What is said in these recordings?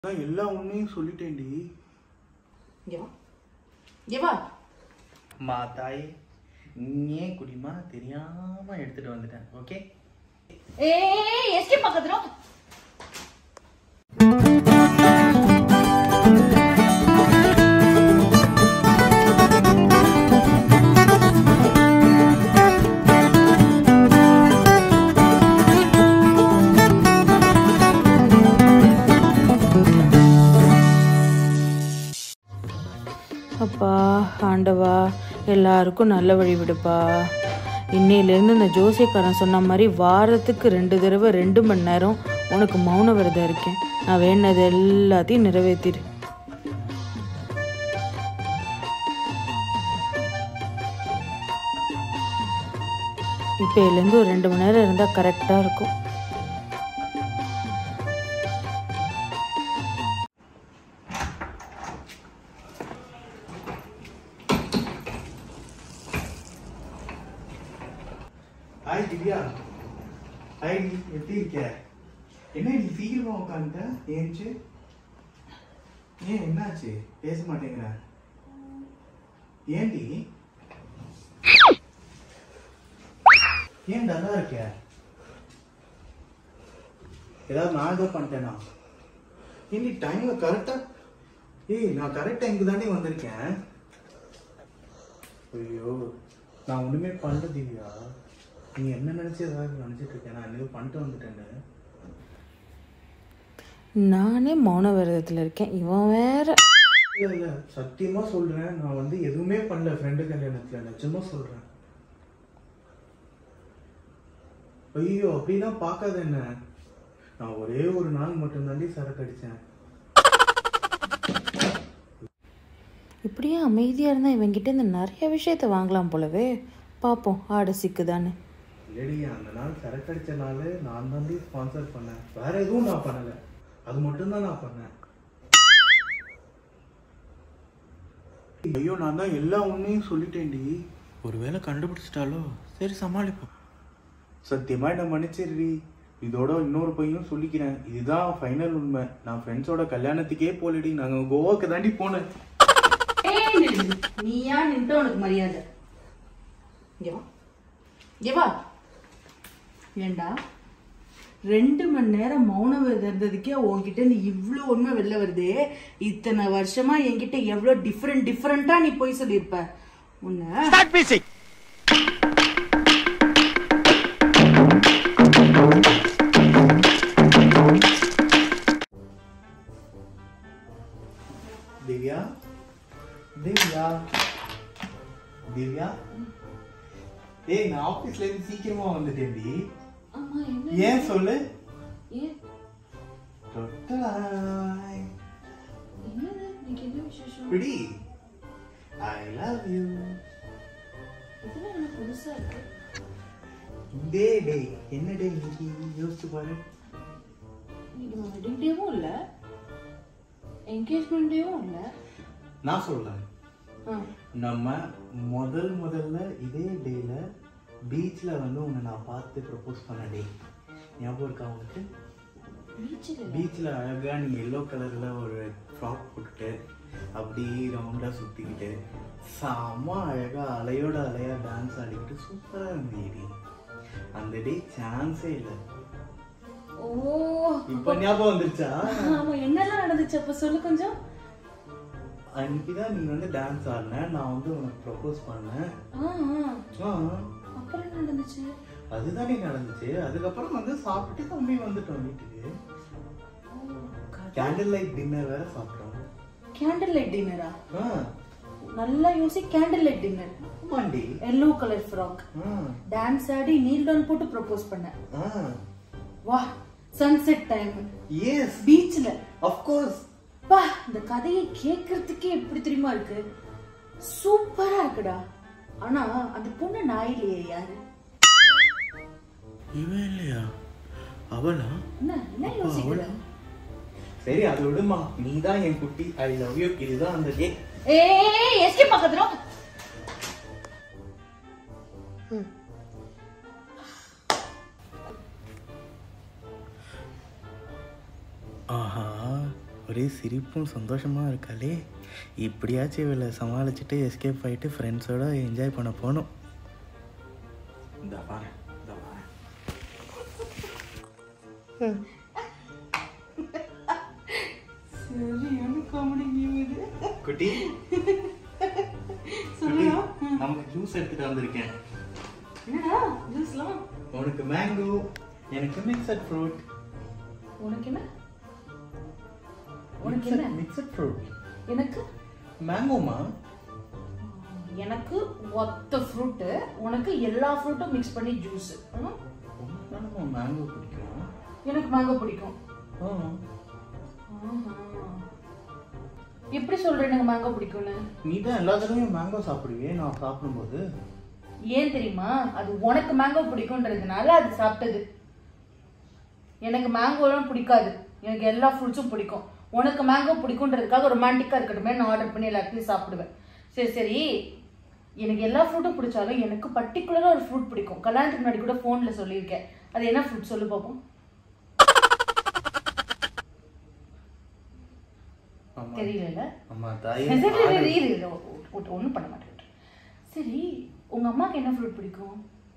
நான் எல்லா உண்மையும் சொல்லிட்டேன்டி இங்க வா இங்க வா மா தாய் நீயே குடிமா தெரியாம எடுத்துட்டு வந்துட்டேன் ஓகே ஏய் எஸ்கே பக்கத்துல அப்பா ஆண்டவா எல்லாருக்கும் நல்ல வழி விடுப்பா இன்னையிலேருந்து இந்த ஜோசியக்காரன் சொன்ன மாதிரி வாரத்துக்கு ரெண்டு தடவை ரெண்டு மணி நேரம் உனக்கு மௌன விரதம் இருக்கேன் நான் வேணது எல்லாத்தையும் நிறைவேற்றிடு இப்போலேருந்து ஒரு ரெண்டு மணி நேரம் இருந்தால் கரெக்டாக இருக்கும் ஹாய் திவ்யா ஹாய் எப்படி இருக்க என்ன நீ சீக்கிரமா உட்காந்துட்ட ஏன்ச்சு ஏன் என்னாச்சு பேச மாட்டேங்கிற ஏன்டி ஏன் டல்லா இருக்க ஏதாவது நான் ஏதோ பண்ணிட்டேனா ஏன் நீ டைம்ல கரெக்டா ஏய் நான் கரெக்ட் டைமுக்கு தாண்டி வந்திருக்கேன் ஐயோ நான் ஒண்ணுமே பண்ணல திவ்யா நீ என்ன நினைச்சு ஏதாவது நினைச்சிட்டு இருக்கேன் நான் என்னது பண்ணிட்டு வந்துட்டேன்னு நானே மௌன விரதத்தில் இருக்கேன் இவன் வேற இல்ல இல்ல சத்தியமா சொல்றேன் நான் வந்து எதுவுமே பண்ணல ஃப்ரெண்டு கல்யாணத்துல நிஜமா சொல்றேன் ஐயோ அப்படின்னா பார்க்காத என்ன நான் ஒரே ஒரு நாள் மட்டும் தாண்டி சரக்கு அடிச்சேன் இப்படியே அமைதியாக இருந்தால் இவங்கிட்ட இந்த நிறைய விஷயத்த வாங்கலாம் போலவே பார்ப்போம் ஆடு சிக்குதான்னு இல்லடி அந்த நாள் சரக்கு அடிச்ச நாள் நான் தாண்டி ஸ்பான்சர் பண்ணேன் வேற எதுவும் நான் பண்ணல அது மட்டும் தான் நான் பண்ணேன் ஐயோ நான் தான் எல்லா உண்மையும் சொல்லிட்டேன்டி ஒருவேளை கண்டுபிடிச்சிட்டாலோ சரி சமாளிப்போம் சத்தியமா என்ன மன்னிச்சிடுறி இதோட இன்னொரு பையனும் சொல்லிக்கிறேன் இதுதான் ஃபைனல் உண்மை நான் ஃப்ரெண்ட்ஸோட கல்யாணத்துக்கே போலடி நாங்க கோவாக்கு தாண்டி போனேன் ஏய் நில்லு. நீயா நின்று உனக்கு மரியாதை இங்க வா இங்க வா ஏண்டா ரெண்டு மணி நேரம் மௌன விரதம் இருந்ததுக்கே உன்கிட்ட இருந்து இவ்வளோ உண்மை வெளில வருதே இத்தனை வருஷமா என்கிட்ட எவ்வளோ டிஃப்ரெண்ட் டிஃப்ரெண்டா நீ போய் சொல்லியிருப்ப உன்னை திவ்யா திவ்யா திவ்யா ஏய் நான் ஆபீஸ்ல இருந்து சீக்கிரமா வந்துட்டேன்டி ஆமா என்ன ஏன் சொல்லு ஏன் தொட்டலாய் என்னது இன்னைக்கு என்ன விசேஷம் பிடி ஐ லவ் யூ இதெல்லாம் எனக்கு புதுசா இருக்கு டே டே என்ன டே இன்னைக்கு யோசிச்சு பாரு இன்னைக்கு வெட்டிங் டேவும் இல்ல என்கேஜ்மெண்ட் டேவும் இல்ல நான் சொல்றேன் ஆ நம்ம முதல் முதல்ல இதே டேல பீச்ல வந்து உன்னை நான் பார்த்து ப்ரப்போஸ் பண்ண டே ஞாபகம் இருக்கா உனக்கு பீச்சில் பீச்சில் அழகா நீ எல்லோ கலர்ல ஒரு ஃப்ராக் போட்டுட்டு அப்படி ரவுண்டா சுத்திக்கிட்டு செம்ம அழகா அலையோட அலையா டான்ஸ் ஆடிக்கிட்டு சூப்பரா இருந்தீடி அந்த டே சான்ஸே இல்லை ஓ இப்ப ஞாபகம் வந்துருச்சா ஆமா என்னெல்லாம் நடந்துச்சு அப்ப சொல்லு கொஞ்சம் அன்னைக்கு தான் நீ வந்து டான்ஸ் ஆடின நான் வந்து உனக்கு ப்ரப்போஸ் பண்ணேன் ஆ ஆ. ஆ, அப்புறம் என்ன நடந்துச்சு அதுதானே நடந்துச்சு அதுக்கப்புறம் வந்து சாப்பிட்டு தம்பி வந்துட்டோம் வீட்டுக்கு கேண்டில் லைட் டின்னர் வேற சாப்பிட்டோம் கேண்டில் லைட் டின்னரா ஆ, நல்லா யோசி கேண்டில் லைட் டின்னர் ஆமாண்டி எல்லோ கலர் ஃப்ராக் ஆ, டான்ஸ் ஆடி நீல் டவுன் போட்டு ப்ரப்போஸ் பண்ண ஆ. வா சன்செட் டைம் எஸ் பீச்ல அஃப்கோர்ஸ் பா இந்த கதையை கேக்குறதுக்கே எப்படி தெரியுமா இருக்கு சூப்பரா இருக்குடா ஆனா அந்த பொண்ணு நான் இல்லையே யாரு இவன் இல்லையா அவளா என்ன என்ன யோசிக்கிற சரி அதை விடுமா நீ தான் என் குட்டி ஐ லவ் யூ இதுதான் அந்த டே ஏய் எஸ்கே பக்கத்துல ஆஹா ஒரே சிரிப்பும் சந்தோஷமாக இருக்காளே இப்படியாச்சும் இவளை சமாளிச்சுட்டு எஸ்கேப் ஆகிட்டு ஃப்ரெண்ட்ஸோட என்ஜாய் பண்ண போகணும் இந்த பாரு இந்த பாரு சரியான காமெடி கேம் இது குட்டி குட்டி சொல்லுங்க நமக்கு ஜூஸ் எடுத்துட்டு வந்திருக்கேன் என்னடா ஜூஸ்லாம் உனக்கு மேங்கோ எனக்கு மிக்சட் ஃப்ரூட் உனக்கு என்ன உனக்கு என்ன மிக்சட் ஃப்ரூட் எனக்கு மேங்கோமா எனக்கு ஒத்த ஃப்ரூட்டு உனக்கு எல்லா ஃப்ரூட்டும் மிக்ஸ் பண்ணி ஜூஸ் உனக்கு தானம்மா மேங்கோ பிடிக்கும் எனக்கு மேங்கோ பிடிக்கும் ஆ ஆஹா. எப்படி சொல்ற எனக்கு மேங்கோ பிடிக்கும்னு நீ தான் எல்லா தடவையும் மேங்கோ சாப்பிடுவியே நான் சாப்பிடும்போது ஏன் தெரியுமா அது உனக்கு மேங்கோ பிடிக்கும்ன்றதுனால அது சாப்பிட்டது எனக்கு மேங்கோலாம் பிடிக்காது எனக்கு எல்லா ஃப்ரூட்ஸும் பிடிக்கும் உனக்கு மேங்கோ பிடிக்குன்றதுக்காக ரொமான்டிக்காக இருக்கட்டுமே நான் ஆர்டர் பண்ணி எல்லாத்தையும் சாப்பிடுவேன் சரி சரி எனக்கு எல்லா ஃப்ரூட்டும் பிடிச்சாலும் எனக்கு பர்டிகுலராக ஒரு ஃப்ரூட் பிடிக்கும் கல்யாணத்துக்கு முன்னாடி கூட ஃபோனில் சொல்லியிருக்கேன் அது என்ன ஃப்ரூட் சொல்லு பார்ப்போம் ஆமா தெரியல ஆமா தாயே ஒன்றும் பண்ண மாட்டேன் சரி உங்க அம்மாக்கு என்ன ஃப்ரூட் பிடிக்கும்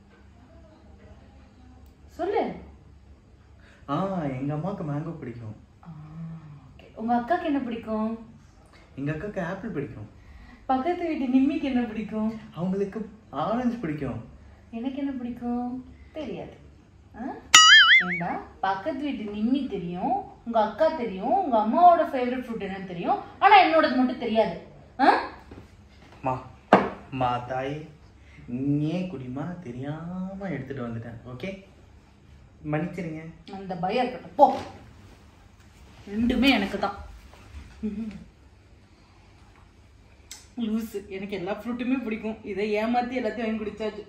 சொல்லு ஆ எங்க அம்மாவுக்கு மேங்கோ பிடிக்கும் ஆ, okay. உங்க அக்காக்கு என்ன பிடிக்கும் எங்க அக்காவுக்கு ஆப்பிள் பிடிக்கும் பக்கத்து வீட்டு நிம்மிக்கு என்ன பிடிக்கும் அவங்களுக்கு ஆரஞ்சு பிடிக்கும் எனக்கு என்ன பிடிக்கும் தெரியாது ஆ? ஏண்டா பக்கத்து வீட்டு நிம்மி தெரியும் உங்க அக்கா தெரியும் உங்க அம்மாவோட ஃபேவரட் ஃப்ரூட் என்னன்னு தெரியும் ஆனா என்னோடது மட்டும் தெரியாது ஆ? மா மா தாய் நீயே குடிமா தெரியாம எடுத்துட்டு வந்துட்டேன் ஓகே மன்னிச்சிருங்க அந்த பயம் இருக்கட்டும் போ ரெண்டுமே எனக்கு தான் லூசு எனக்கு எல்லா ஃப்ரூட்டுமே பிடிக்கும் இதை ஏமாத்தி எல்லாத்தையும் வாங்கி குடிச்சாச்சு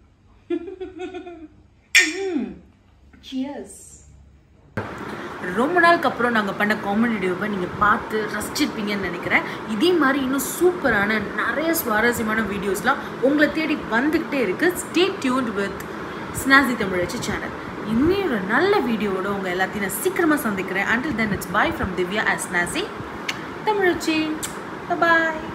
சியர்ஸ் ரொம்ப நாளுக்கு அப்புறம் நாங்கள் பண்ண காமெடி வீடியோவை நீங்கள் பார்த்து ரசிச்சிருப்பீங்கன்னு நினைக்கிறேன் இதே மாதிரி இன்னும் சூப்பரான நிறைய சுவாரஸ்யமான வீடியோஸ்லாம் உங்களை தேடி வந்துக்கிட்டே இருக்குது stay tuned with Snazzy Tamizhachi channel இன்னும் ஒரு நல்ல வீடியோவோட உங்கள் எல்லாத்தையும் நான் சீக்கிரமாக சந்திக்கிறேன் until then it's bye from Divya as Snazzy Tamizhachi bye